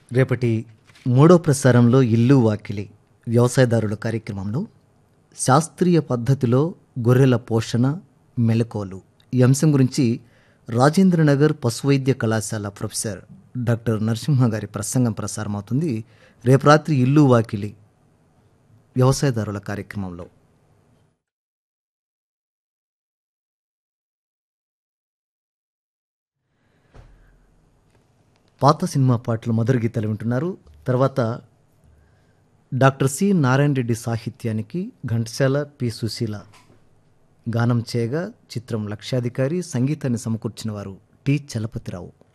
రేపటి మూడో ప్రసారంలో ఇల్లు వాకిలి వ్యవసాయదారుల కార్యక్రమంలో శాస్త్రీయ పద్ధతిలో గొర్రెల పోషణ మెలకువలు ఈ అంశం గురించి రాజేంద్రనగర్ పశువైద్య కళాశాల ప్రొఫెసర్ డాక్టర్ నరసింహ గారి ప్రసంగం ప్రసారమవుతుంది రేపు రాత్రి ఇల్లు వాకిలి వ్యవసాయదారుల కార్యక్రమంలో పాత సినిమా పాటలు మధుర గీతాలు వింటున్నారు తర్వాత డాక్టర్ సి నారాయణ రెడ్డి సాహిత్యానికి ఘంటసాల పి సుశీల గానం చేయగా చిత్రం లక్షాధికారి సంగీతాన్ని సమకూర్చిన వారు టి చలపతిరావు